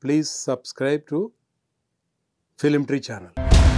please subscribe to Film Tree channel.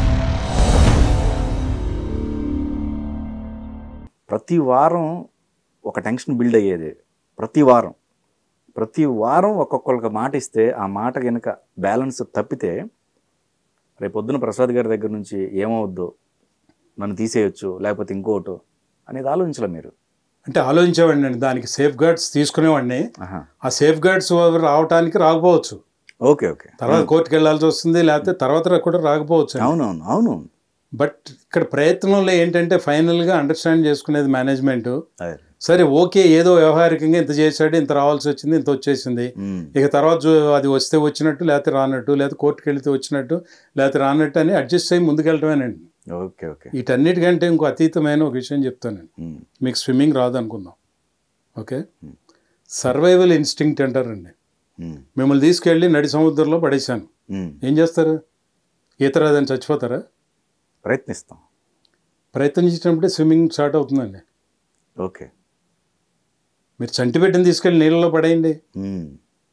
ప్రతి వారం ఒక టెన్షన్ బిల్డ్ అయ్యేది ప్రతి వారం ప్రతి వారం ఒక్కొక్కరికి మాట ఇస్తే ఆ మాట కనుక బ్యాలెన్స్ తప్పితే రేపొద్దున ప్రసాద్ గారి దగ్గర నుంచి ఏమవద్దు నన్ను తీసేయొచ్చు లేకపోతే ఇంకోటి అనేది ఆలోచించలే మీరు అంటే ఆలోచించేవాడిని అండి దానికి సేఫ్ గార్డ్స్ తీసుకునేవాడిని ఆహా ఆ సేఫ్ గార్డ్స్ రావటానికి రాకపోవచ్చు ఓకే ఓకే తర్వాత కోర్టుకి వెళ్ళాల్సి వస్తుంది లేకపోతే తర్వాత కూడా రాకపోవచ్చు అవునవును అవును బట్ ఇక్కడ ప్రయత్నంలో ఏంటంటే ఫైనల్గా అండర్స్టాండ్ చేసుకునేది మేనేజ్మెంట్ అదే సరే ఓకే ఏదో వ్యవహారికంగా ఇంత చేశాడు ఇంత రావాల్సి వచ్చింది ఇంత వచ్చేసింది ఉమ్, ఇక తర్వాత చూ- అది వస్తే వచ్చినట్టు లేకపోతే రానట్టు లేకపోతే కోర్టుకి వెళితే వచ్చినట్టు లేకపోతే రానట్టు అని అడ్జస్ట్ అయ్యి ముందుకెళ్ళటమేనండి ఓకే ఓకే వీటన్నిటికంటే ఇంకో అతీతమైన ఒక విషయం చెప్తానండి ఉమ్, మీకు స్విమ్మింగ్ రాదు అనుకుందాం ఓకే సర్వైవల్ ఇన్స్టింక్ట్ అంటారండి ఉమ్, మిమ్మల్ని తీసుకెళ్ళి నడి సముద్రంలో పడేశాను ఉమ్. ఏం చేస్తారు ఈత రాదని చచ్చిపోతారా ప్రయత్నిస్తాం ప్రయత్నించినప్పుడే స్విమ్మింగ్ స్టార్ట్ అవుతుందండి ఓకే మీరు చంటి పెట్టిన తీసుకెళ్ళి నీళ్ళలో పడేయండి ఉమ్.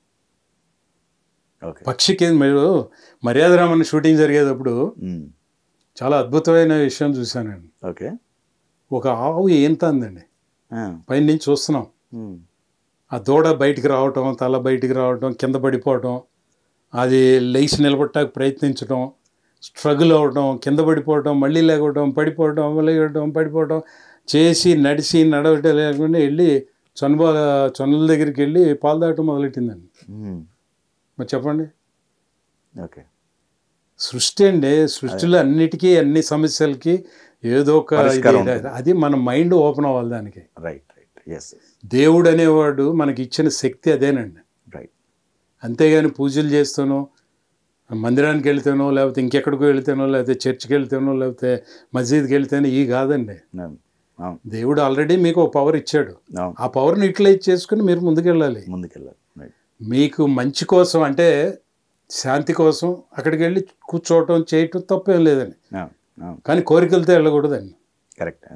ఓకే పక్షికి మీరు మర్యాద రామన్న షూటింగ్ జరిగేటప్పుడు ఉమ్, చాలా అద్భుతమైన విషయం చూశానండి ఓకే ఒక ఆవు ఏంత అందండి ఆ, పైన నుంచి చూస్తున్నాం ఉమ్, ఆ దూడ బయటికి రావటం తల బయటికి రావటం కింద పడిపోవటం అది లేచి నిలబట్టడానికి ప్రయత్నించడం స్ట్రగుల్ అవ్వడం కింద పడిపోవటం మళ్ళీ లేకపోవడం పడిపోవడం లేకపోవడం పడిపోవడం చేసి నడిచి నడవటం లేకుండా వెళ్ళి చొన్న చొన్నల దగ్గరికి వెళ్ళి పాలు తాగటం మొదలెట్టిందండి ఉమ్, మరి చెప్పండి ఓకే సృష్టి అండి సృష్టిలో అన్నిటికీ అన్ని సమస్యలకి ఏదో ఒక పరిష్కారం ఇది- ఉంటుంది. అది మన మైండ్ ఓపెన్ అవ్వాలి దానికి రైట్ రైట్ ఎస్ దేవుడు అనేవాడు మనకి ఇచ్చిన శక్తి అదేనండి రైట్ అంతేగాని పూజలు చేస్తానో మందిరానికి వెళ్తానో లేకపోతే ఇంకెక్కడికో వెళ్తానో లేకపోతే చర్చికి వెళ్తానో లేకపోతే మసీద్కి వెళ్తానో ఈ కాదండి అవును అవును దేవుడు ఆల్రెడీ మీకు ఒక పవర్ ఇచ్చాడు అవును ఆ పవర్ని యూటిలైజ్ చేసుకుని మీరు ముందుకెళ్ళాలి ముందుకెళ్ళాలి రైట్ మీకు మంచి కోసం అంటే శాంతి కోసం అక్కడికి వెళ్ళి కూర్చోవటం చేయటం తప్పేం లేదండి అవును అవును కానీ కోరికలతో వెళ్ళకూడదండి కరెక్ట్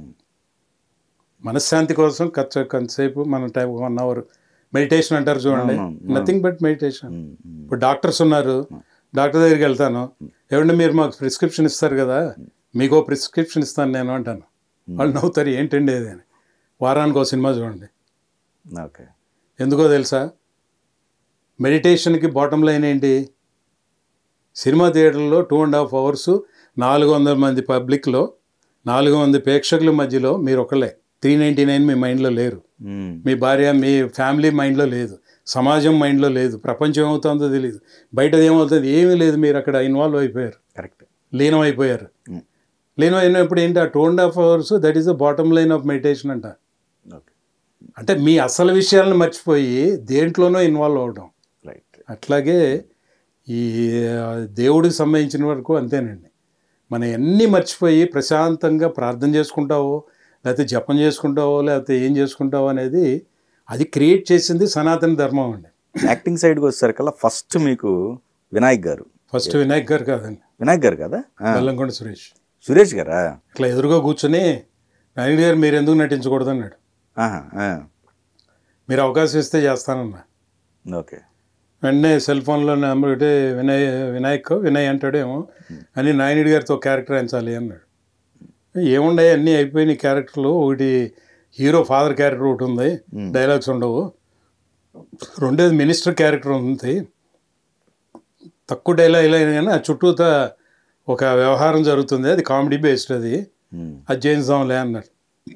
మనశ్శాంతి కోసం ఖర్చు కొంతసేపు మన టైం వన్ అవర్ మెడిటేషన్ అంటారు చూడండి అవును, అవును. నథింగ్ బట్ మెడిటేషన్ ఇప్పుడు డాక్టర్స్ ఉన్నారు డాక్టర్ దగ్గరికి వెళ్తాను ఏమంటే మీరు మాకు ప్రిస్క్రిప్షన్ ఇస్తారు కదా మీకు ప్రిస్క్రిప్షన్ ఇస్తాను నేను అంటాను వాళ్ళు నవ్వుతారు ఏంటండి ఇది అని వారానికి ఒక సినిమా చూడండి ఓకే ఎందుకో తెలుసా మెడిటేషన్కి బాటమ్ లైన్ ఏంటి సినిమా థియేటర్లో టూ అండ్ హాఫ్ అవర్స్ నాలుగు వందల మంది పబ్లిక్లో నాలుగు మంది ప్రేక్షకుల మధ్యలో మీరు ఒకళ్ళే త్రీ నైంటీ నైన్ మీ మైండ్లో లేరు మీ భార్య మీ ఫ్యామిలీ మైండ్లో లేదు సమాజం మైండ్లో లేదు ప్రపంచం ఏమవుతుందో తెలియదు బయట ఏమవుతుంది ఏమీ లేదు మీరు అక్కడ ఇన్వాల్వ్ అయిపోయారు కరెక్ట్ లీనం అయిపోయారు లీనం అయినప్పుడు ఏంటి ఆ two and half hours that is the bottom line of meditation అంట ఓకే అంటే మీ అసలు విషయాలను మర్చిపోయి దేంట్లోనో ఇన్వాల్వ్ అవడం రైట్ అట్లాగే ఈ ఆ, దేవుడికి సంబంధించిన వరకు అంతేనండి మనం అన్నీ మర్చిపోయి ప్రశాంతంగా ప్రార్థన చేసుకుంటావో లేకపోతే జపం చేసుకుంటావో లేకపోతే ఏం చేసుకుంటావో అనేది అది క్రియేట్ చేసింది సనాతన ధర్మం అండి యాక్టింగ్ సైడ్కి వచ్చేసరికల్లా ఫస్ట్ మీకు వినాయక్ గారు ఫస్ట్ వినాయక్ గారు కాదండి వినాయక్ గారు కదా ఆ, బెల్లంకొండ సురేష్ సురేష్ గారా ఇట్లా ఎదురుగా కూర్చొని నాయుడు గారు మీరు ఎందుకు నటించకూడదు అన్నాడు ఆహా, ఆ, మీరు అవకాశం ఇస్తే చేస్తానన్నా ఓకే వెంటనే సెల్ ఫోన్లో నెంబర్ ఒకటి వినయ్ వినాయక్ వినయ్ అంటాడేమో అని నాయనుడి గారితో క్యారెక్టర్ ఎంచాలి అన్నాడు ఏముండే అన్నీ అయిపోయిన క్యారెక్టర్లు ఒకటి హీరో ఫాదర్ క్యారెక్టర్ ఒకటి ఉంది డైలాగ్స్ ఉండవు రెండేది మినిస్టర్ క్యారెక్టర్ ఉంది తక్కువ డైలాగ్ అయినా కానీ ఆ చుట్టూతా ఒక వ్యవహారం జరుగుతుంది అది కామెడీ బేస్డ్ అది ఉమ్, అది చేయించాంలే అన్నాడు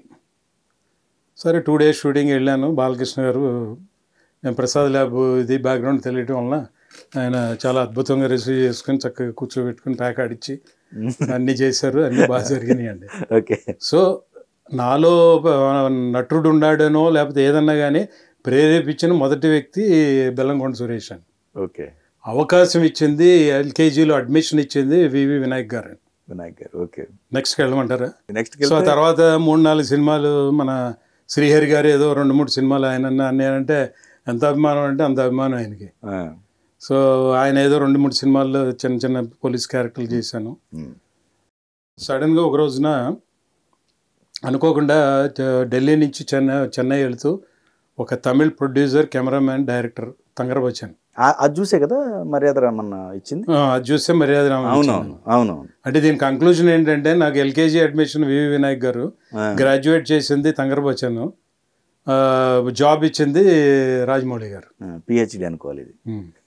సరే టూ డేస్ షూటింగ్ వెళ్ళాను బాలకృష్ణ గారు నేను ప్రసాద్ ల్యాబ్ ఇది బ్యాక్గ్రౌండ్ తెలియటం వలన ఆయన చాలా అద్భుతంగా రిసీవ్ చేసుకుని చక్కగా కూర్చోబెట్టుకుని ప్యాక్ ఆడిచ్చి అన్నీ చేశారు అన్నీ బాగా జరిగినాయి అండి ఓకే సో నాలో ఆ, నటుడు ఉన్నాడనో లేకపోతే ఏదన్నా కానీ ప్రేరేపించిన మొదటి వ్యక్తి బెల్లంకొండ సురేష్ అని ఓకే అవకాశం ఇచ్చింది ఎల్కేజీలో అడ్మిషన్ ఇచ్చింది వివి వినాయక్ గారు వినాయక్ గారు ఓకే నెక్స్ట్కి వెళ్ళమంటారా నెక్స్ట్ సో ఆ తర్వాత మూడు నాలుగు సినిమాలు మన శ్రీహరి గారు ఏదో రెండు మూడు సినిమాలు ఆయన నేనంటే ఎంత అభిమానం అంటే అంత అభిమానం ఆయనకి సో ఆయన ఏదో రెండు మూడు సినిమాల్లో చిన్న చిన్న పోలీస్ క్యారెక్టర్లు చేశాను సడన్గా ఒక రోజున అనుకోకుండా చ- ఢిల్లీ నుంచి చెన్నై చెన్నై వెళుతూ ఒక తమిళ్ ప్రొడ్యూసర్ కెమెరామ్యాన్ డైరెక్టర్ తంగరబచ్చాను ఆ- అది చూసే కదా మర్యాద రామన్న ఇచ్చింది ఆ, అది చూస్తే మర్యాద రామన్ అవునవును అవునవును అంటే దీని కంక్లూజన్ ఏంటంటే నాకు ఎల్కేజీ అడ్మిషన్ వివి వినాయక్ గారు ఆ, గ్రాడ్యుయేట్ చేసింది తంగరబచ్చాను జాబ్ ఇచ్చింది రాజమౌళి గారు ఆ, పిహెచ్డి అనుకోవాలి ఇది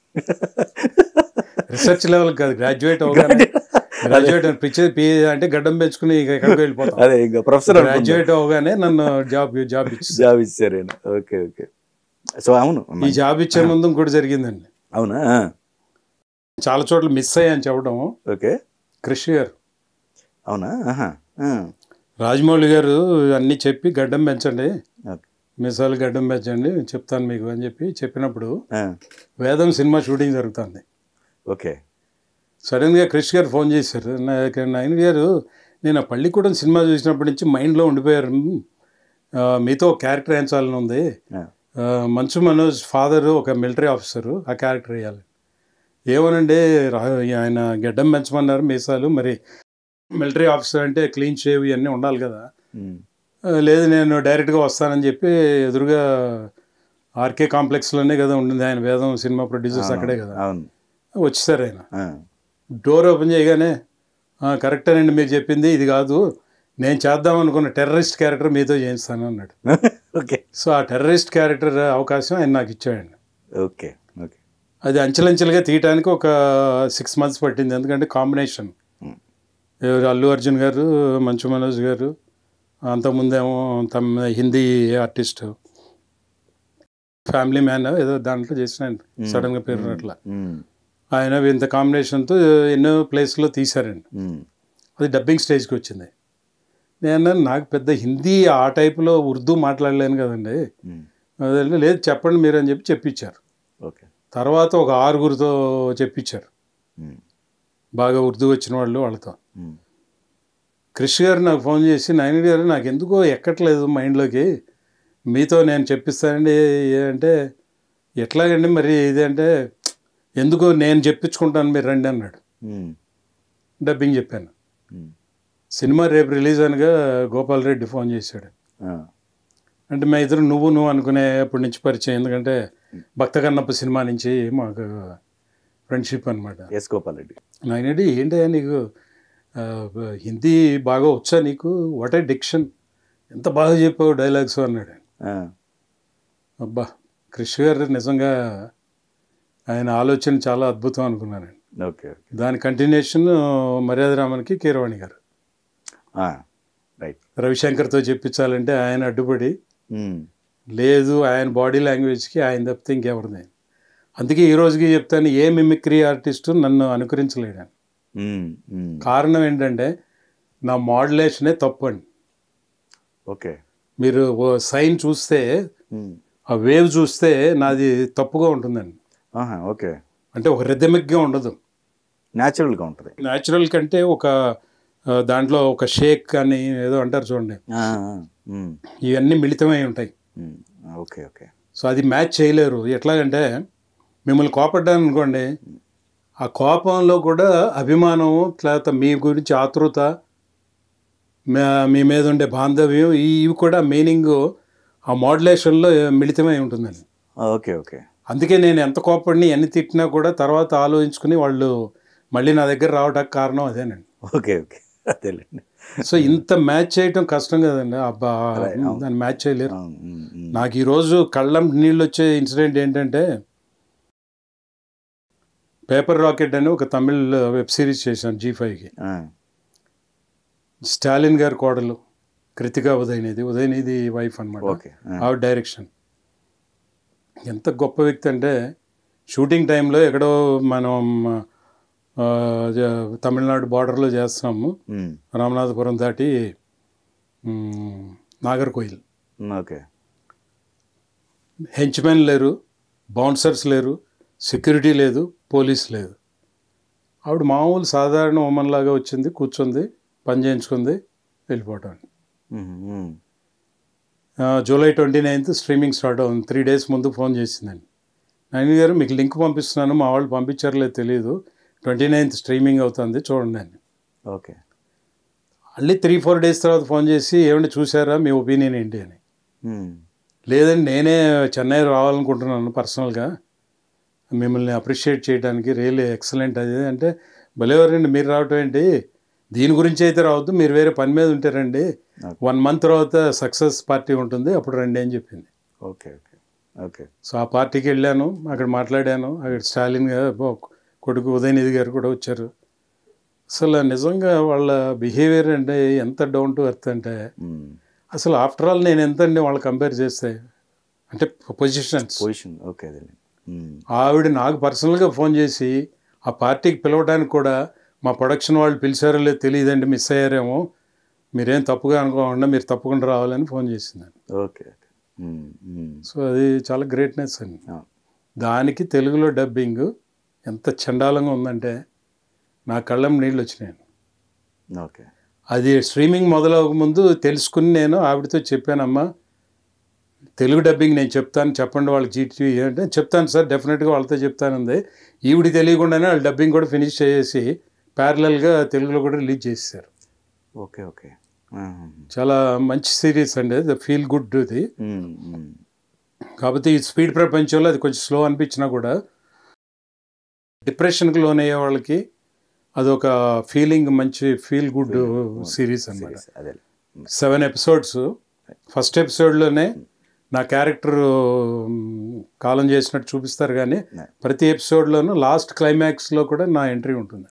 రీసెర్చ్ లెవెల్ కాదు గ్రాడ్యుయేట్ అవగానే గ్రాడ్యుయేట్ పిచ్చి పి అంటే గడ్డం పెంచుకుని ఇక ఎక్కడికి వెళ్ళిపోతాం అదే ఇంకా ప్రొఫెసర్ గ్రాడ్యుయేట్ అవగానే నన్ను జాబ్ జాబ్ ఇచ్చి జాబ్ ఇచ్చారు ఆయన ఓకే ఓకే సో అవును ఈ జాబ్ ఇచ్చే ముందు ఇంకోటి జరిగిందండి అవునా చాలా చోట్ల మిస్ అయ్యాను చెప్పడం ఓకే కృషి గారు అవునా ఆహా ఆ, రాజమౌళి గారు అన్నీ చెప్పి గడ్డం పెంచండి ఓకే మీసాలు గడ్డం పెంచండి చెప్తాను మీకు అని చెప్పి చెప్పినప్పుడు ఆ, వేదం సినిమా షూటింగ్ జరుగుతుంది ఓకే సడన్గా క్రిష్ గారు ఫోన్ చేశారు నా- నాయన గారు నేను ఆ పள்ளிకూడెం సినిమా చూసినప్పటి నుంచి మైండ్లో ఉండిపోయారు ఆ, మీతో ఒక క్యారెక్టర్ వేయించాలని ఉంది ఆ, ఆ, మంచు మనోజ్ ఫాదర్ ఒక మిలిటరీ ఆఫీసరు ఆ క్యారెక్టర్ వేయాలి ఏమోనండి రా- ఆయన గడ్డం పెంచమన్నారు మీసాలు మరి మిలిటరీ ఆఫీసర్ అంటే క్లీన్ షేవ్ ఇవన్నీ ఉండాలి కదా ఉమ్, ఆ, లేదు నేను డైరెక్ట్గా వస్తానని చెప్పి ఎదురుగా ఆర్కే కాంప్లెక్స్లోనే కదా ఉండింది ఆయన వేదం సినిమా ప్రొడ్యూసర్స్ అక్కడే కదా అవును వచ్చేసారు ఆయన ఆ, డోర్ ఓపెన్ చేయగానే "ఆ, కరెక్టేనండి మీరు చెప్పింది ఇది కాదు నేను చేద్దాం అనుకున్న టెర్రరిస్ట్ క్యారెక్టర్ మీతో చేయిస్తాను అన్నాడు ఓకే సో ఆ టెర్రరిస్ట్ క్యారెక్టర్ అవకాశం ఆయన నాకు ఇచ్చాడండి ఓకే ఓకే అది అంచెలంచెలుగా తీయటానికి ఒక సిక్స్ మంత్స్ పట్టింది ఎందుకంటే కాంబినేషన్ ఉమ్, ఎవరు అల్లు అర్జున్ గారు మంచు మనోజ్ గారు అంతకుముందేమో తమ హిందీ ఆర్టిస్ట్ ఫ్యామిలీ మ్యాన్ ఏదో దాంట్లో చేసిన సడన్గా పేరు అట్లా ఉమ్, ఆయన ఇంత కాంబినేషన్తో ఎన్నో ప్లేస్లో తీశారండి ఉమ్, అది డబ్బింగ్ స్టేజ్కి వచ్చింది నేను అన్నాను, నాకు పెద్ద హిందీ ఆ టైపులో ఉర్దూ మాట్లాడలేను కదండి ఉమ్, అదే, లేదు చెప్పండి మీరు అని చెప్పి చెప్పించారు ఓకే తర్వాత ఒక ఆరుగురితో చెప్పించారు ఉమ్, బాగా ఉర్దూ వచ్చిన వాళ్ళు వాళ్ళతో ఉమ్, క్రిష్ గారు నాకు ఫోన్ చేసి నాయన గారు నాకు ఎందుకో ఎక్కట్లేదు మైండ్లోకి మీతో నేను చెప్పిస్తానండి ఏ- అంటే ఎట్లాగండి మరి ఇది అంటే ఎందుకు నేను చెప్పించుకుంటాను మీరు రండి అన్నాడు ఉమ్, డబ్బింగ్ చెప్పాను ఉమ్, సినిమా రేపు రిలీజ్ అనగా గోపాల్ రెడ్డి ఫోన్ చేశాడు ఆ, అంటే మా ఇద్దరు నువ్వు నువ్వు అనుకునే అప్పటి నుంచి పరిచయం ఎందుకంటే భక్త కన్నప్ప సినిమా నుంచి మాకు ఫ్రెండ్షిప్ అనమాట ఎస్ గోపాల్ రెడ్డి నాయనడి ఏంటయ్యా నీకు ఆ, హిందీ బాగా వచ్చా నీకు వాట్ ఏ డిక్షన్ ఎంత బాగా చెప్పావు డైలాగ్స్ అన్నాడు ఆ, అబ్బా క్రిష్ గారు నిజంగా ఆయన ఆలోచన చాలా అద్భుతం అనుకున్నాను ఓకే ఓకే దాని కంటిన్యూషన్ మర్యాద రామన్కి కీరవాణి గారు ఆ, రైట్ రవిశంకర్తో చెప్పించాలంటే ఆయన అడ్డుపడి ఉమ్, లేదు ఆయన బాడీ లాంగ్వేజ్కి ఆయన తప్పితే ఇంకెవరిది అందుకే ఈ రోజుకి చెప్తాను ఏ మిమిక్రీ ఆర్టిస్టు నన్ను అనుకరించలేడు ఉమ్, ఉమ్, కారణం ఏంటంటే నా మోడలేషనే తప్పు అండి ఓకే మీరు ఓ సైన్ చూస్తే ఉమ్, ఆ వేవ్ చూస్తే నాది తప్పుగా ఉంటుందండి ఆహా, ఓకే అంటే ఒక రిథమిక్గా ఉండదు న్యాచురల్గా ఉంటుంది న్యాచురల్ కంటే ఒక ఆ, దాంట్లో ఒక షేక్ కానీ ఏదో అంటారు చూడండి ఆ, ఆ, ఉమ్, ఇవన్నీ మిళితమై ఉంటాయి ఉమ్, ఓకే ఓకే సో అది మ్యాచ్ చేయలేరు ఎట్లాగంటే మిమ్మల్ని కోపడ్డాను అనుకోండి ఆ కోపంలో కూడా అభిమానం లేకపోతే మీ గురించి ఆతృత మా- మీ మీద ఉండే బాంధవ్యం ఈ- ఇవి కూడా మీనింగ్ ఆ మోడ్యులేషన్లో మిళితమై ఉంటుందండి ఆ, ఓకే ఓకే అందుకే నేను ఎంత కోపడిని ఎన్ని తిట్టినా కూడా తర్వాత ఆలోచించుకుని వాళ్ళు మళ్ళీ నా దగ్గర రావడానికి కారణం అదేనండి ఓకే ఓకే అదేలేండి సో ఇంత మ్యాచ్ చేయటం కష్టం కదండి అబ్బా దాన్ని మ్యాచ్ చేయలేరు అవును, ఉమ్, ఉమ్, నాకు ఈరోజు కళ్ళం నీళ్ళు వచ్చే ఇన్సిడెంట్ ఏంటంటే పేపర్ రాకెట్ అని ఒక తమిళ్ వెబ్ సిరీస్ చేశాను జీ ఫైవ్కి ఆ, స్టాలిన్ గారి కోడలు కృతికా ఉదయనిధి ఉదయనిధి వైఫ్ అనమాట ఓకే ఆ, ఆవిడ డైరెక్షన్ ఎంత గొప్ప వ్యక్తి అంటే షూటింగ్ టైంలో ఎక్కడో మనం ఆ, జ- తమిళనాడు బార్డర్లో చేస్తున్నాము ఉమ్, రామనాథపురం దాటి మ్, నాగర్కోయిల్ ఉమ్, ఓకే హెంచ్మెన్ లేరు బౌన్సర్స్ లేరు సెక్యూరిటీ లేదు పోలీస్ లేదు ఆవిడ మామూలు సాధారణ ఉమెన్ లాగా వచ్చింది కూర్చుంది పని చేయించుకుంది వెళ్ళిపోవటం ఉమ్, ఉమ్, ఆ, July twenty ninth streaming start అవుతుంది త్రీ డేస్ ముందు ఫోన్ చేసిందండి నాయన గారు మీకు లింక్ పంపిస్తున్నాను మా వాళ్ళు పంపించారో లేదో తెలియదు ట్వంటీ నైన్త్ స్ట్రీమింగ్ అవుతుంది చూడండి అని ఓకే మళ్ళీ త్రీ ఫోర్ డేస్ తర్వాత ఫోన్ చేసి ఏమండి చూసారా మీ ఒపీనియన్ ఏంటి అని ఉమ్, లేదండి నేనే చెన్నై రావాలనుకుంటున్నాను పర్సనల్గా మిమ్మల్ని అప్రిషియేట్ చేయడానికి రియల్లీ ఎక్సలెంట్ అది ఇది అంటే భలేవారండి మీరు రావటం ఏంటి దీని గురించి అయితే రావద్దు మీరు వేరే పని మీద ఉంటారండి Okay. వన్ మంత్ తర్వాత సక్సెస్ పార్టీ ఉంటుంది అప్పుడు రండి అని చెప్పింది ఓకే ఓకే ఓకే సో ఆ పార్టీకి వెళ్ళాను అక్కడ మాట్లాడాను అక్కడ స్టాలిన్ గారు బో- కొడుకు ఉదయనిధి గారు కూడా వచ్చారు అసలు నిజంగా వాళ్ళ బిహేవియర్ అంటే ఎంత డౌన్ టు ఎర్త్ అంటే అసలు ఆఫ్టర్ ఆల్ నేను ఎంత అండి వాళ్ళు కంపేర్ చేస్తే అంటే పొజిషన్స్ పొజిషన్ ఓకే అదే ఆవిడ నాకు పర్సనల్గా ఫోన్ చేసి ఆ పార్టీకి పిలవడానికి కూడా మా ప్రొడక్షన్ వాళ్ళు పిలిచారో లేదో తెలియదండి మిస్ అయ్యారేమో మీరేం తప్పుగా అనుకోకుండా మీరు తప్పకుండా రావాలని ఫోన్ చేసింది ఓకే ఓకే సో అది చాలా గ్రేట్నెస్ అండి దానికి తెలుగులో డబ్బింగ్ ఎంత చండాలంగా ఉందంటే నా కళ్ళం నీళ్ళు వచ్చినాయి ఓకే అది స్ట్రీమింగ్ మొదలవక ముందు తెలుసుకుని నేను ఆవిడతో చెప్పానమ్మా తెలుగు డబ్బింగ్ నేను చెప్తాను చెప్పండి వాళ్ళకి జీటీ అంటే చెప్తాను సార్ డెఫినెట్గా వాళ్ళతో చెప్తానుంది ఈవిడి తెలియకుండానే వాళ్ళు డబ్బింగ్ కూడా ఫినిష్ చేసి ప్యారలల్గా తెలుగులో కూడా రిలీజ్ చేశారు ఓకే ఓకే చాలా మంచి సిరీస్ అండి ద ఫీల్ గుడ్ ఇది కాకపోతే ఈ స్పీడ్ ప్రపంచంలో అది కొంచెం స్లో అనిపించినా కూడా డిప్రెషన్కి లోనయ్యే వాళ్ళకి అదొక ఫీలింగ్ మంచి ఫీల్ గుడ్ సిరీస్ అన్నమాట అదే సెవెన్ ఎపిసోడ్స్ ఫస్ట్ ఎపిసోడ్లోనే నా క్యారెక్టర్ కాలం చేసినట్టు చూపిస్తారు కానీ ప్రతి ఎపిసోడ్లోనూ లాస్ట్ క్లైమాక్స్లో కూడా నా ఎంట్రీ ఉంటుంది